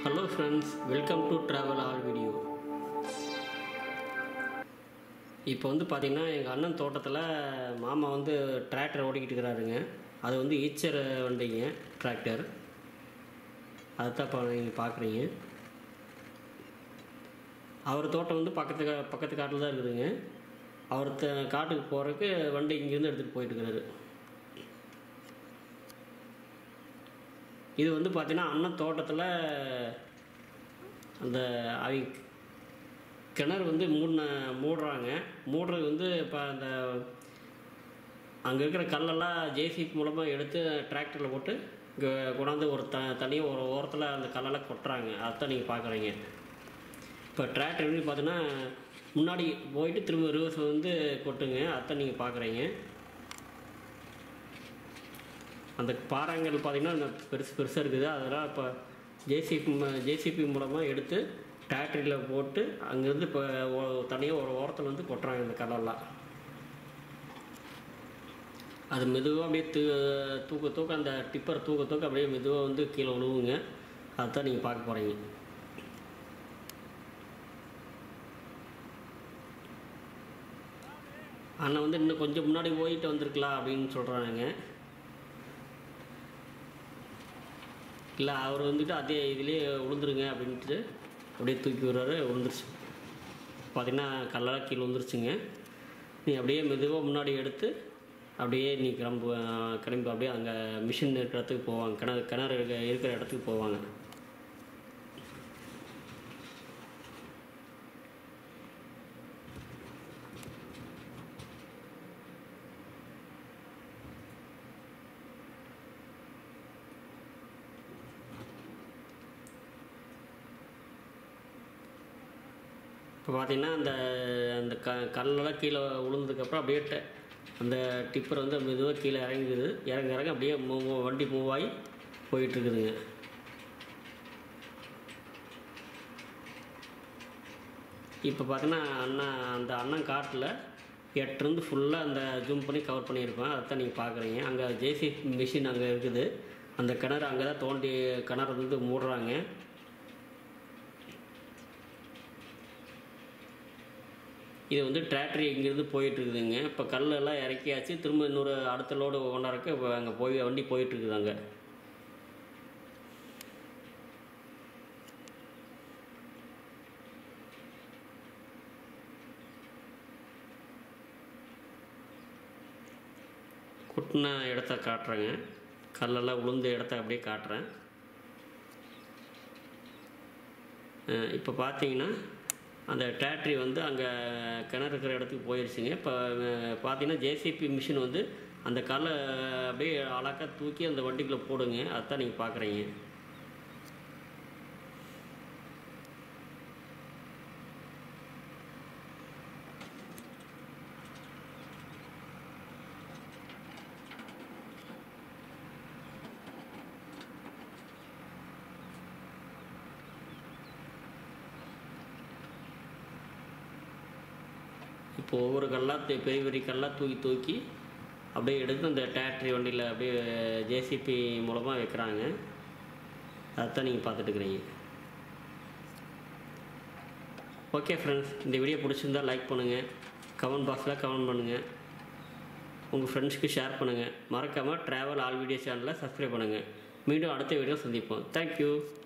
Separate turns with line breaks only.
hello friends welcome to travel all video இப்போ வந்து பார்த்திங்கன்னா எங்கள் அண்ணன் தோட்டத்தில் மாமா வந்து டிராக்டர் ஓடிக்கிட்டு இருக்கிறாருங்க அது வந்து ஈச்சர் வண்டிங்க டிராக்டர் அதுதான் இப்போ நீங்கள் பார்க்குறீங்க அவர் தோட்டம் வந்து பக்கத்து கா- பக்கத்து காட்டில் தான் இருக்குதுங்க அவர் த- காட்டுக்கு போகிறதுக்கு வண்டி இங்கேருந்து எடுத்துகிட்டு போயிட்டு இருக்கிறாரு இது வந்து பார்த்தீங்கன்னா அண்ணன் தோட்டத்தில் அந்த அவங்க கிணறு வந்து மூடின மூடுறாங்க மூடுறது வந்து இப்போ அந்த அங்கே இருக்கிற கல்லெல்லாம் ஜேசிபி மூலமாக எடுத்து டிராக்டரில் போட்டு இங்கே கொண்டாந்து ஒரு த தனியாக ஒரு ஓரத்தில் அந்த கல்லெல்லாம் கொட்டுறாங்க அதைத்தான் நீங்கள் பார்க்குறீங்க இப்போ டிராக்டர் எப்படி பார்த்தீங்கன்னா முன்னாடி போயிட்டு திரும்ப ரிவர்ஸ் வந்து கொட்டுங்க அதைத்தான் நீங்கள் பார்க்குறீங்க அந்த பாறாங்கல் பார்த்தீங்கன்னா இந்த பெருசு பெருசாக இருக்குது அதெல்லாம் இப்போ ஜேசிபி ஜேசிபி மூலமாக எடுத்து டிராக்டரியில் போட்டு அங்கேருந்து இப்போ தனியாக ஒரு ஓரத்தில் வந்து கொட்டுறாங்க இந்த கடலெல்லாம் அது மெதுவாக அப்படியே தூ தூக்க தூக்க அந்த டிப்பர் தூக்க தூக்க அப்படியே மெதுவாக வந்து கீழே விழுவுங்க அதுதான் நீங்கள் பார்க்க போகிறீங்க அண்ணன் வந்து இன்னும் கொஞ்சம் முன்னாடி போயிட்டு வந்திருக்கலாம் அப்படின்னு சொல்கிறாங்க இல்லை அவர் வந்துட்டு அதே இதுலேயே விழுந்துருங்க அப்படின்ட்டு அப்படியே தூக்கி விடுறாரு விழுந்துருச்சு பார்த்தீங்கன்னா கல்லெல்லாம் கீழே விழுந்துருச்சுங்க நீ அப்படியே மெதுவாக முன்னாடி எடுத்து அப்படியே நீ கிளம்பு கிளம்பி அப்படியே அங்கே மிஷின் இருக்கிற இடத்துக்கு போவாங்க கிணறு கிணறு இருக்க இருக்கிற இடத்துக்கு போவாங்க இப்போ பார்த்தீங்கன்னா அந்த அந்த க கல்லெல்லாம் கீழே விழுந்ததுக்கப்புறம் அப்படியே ட- அந்த டிப்பர் வந்து மெதுவாக கீழே இறங்குது இறங்க இறங்க அப்படியே மூவ் வண்டி மூவ் ஆகி போயிட்டுருக்குதுங்க இப்போ பார்த்தீங்கன்னா அண்ணன் அந்த அண்ணன் காட்டில் எட்டுலேருந்து ஃபுல்லாக அந்த ஜூம் பண்ணி கவர் பண்ணியிருப்பேன் அதைத்தான் நீங்கள் பார்க்குறீங்க அங்கே ஜேசி மிஷின் அங்கே இருக்குது அந்த கிணறு அங்கே தான் தோண்டி கிணறு வந்து மூடுறாங்க இது வந்து டிராக்டர் இங்கேருந்து போயிட்டு இருக்குதுங்க இப்போ கல்லெல்லாம் இறக்கியாச்சு திரும்ப இன்னொரு அடுத்த லோடு கொண்டாடுறக்கு இப்போ அங்கே போய் வண்டி போயிட்டு இருக்குது அங்கே குட்டின இடத்த காட்டுறேங்க கல்லெல்லாம் உளுந்த இடத்த அப்படியே காட்டுறேன் அஹ் இப்போ பார்த்தீங்கன்னா அந்த டிராக்டரி வந்து அங்கே கிணறு இருக்கிற இடத்துக்கு போயிடுச்சுங்க இப்போ அஹ், பார்த்தீங்கன்னா ஜேசிபி மிஷின் வந்து அந்த கல்லை அப்படியே அழகாக தூக்கி அந்த வண்டிக்குள்ளே போடுங்க அதான் நீங்கள் பார்க்குறீங்க இப்போ ஒவ்வொரு கல்லாக தூ- பெரிய பெரிய கல்லாக தூக்கி தூக்கி அப்படியே எடுத்து அந்த டிராக்டரி வண்டியில் அப்படியே ஜேசிபி மூலமாக வைக்கிறாங்க அதைத்தான் நீங்கள் பார்த்துட்டு இருக்கிறீங்க ஓகே ஃப்ரெண்ட்ஸ் இந்த வீடியோ பிடிச்சிருந்தா லைக் பண்ணுங்கள் கமெண்ட் பாக்ஸில் கமெண்ட் பண்ணுங்கள் உங்கள் ஃப்ரெண்ட்ஸ்க்கு ஷேர் பண்ணுங்கள் மறக்காமல் ட்ராவல் ஆல் வீடியோ சேனலை சப்ஸ்கிரைப் பண்ணுங்கள் மீண்டும் அடுத்த வீடியோ சந்திப்போம் தேங்க்யூ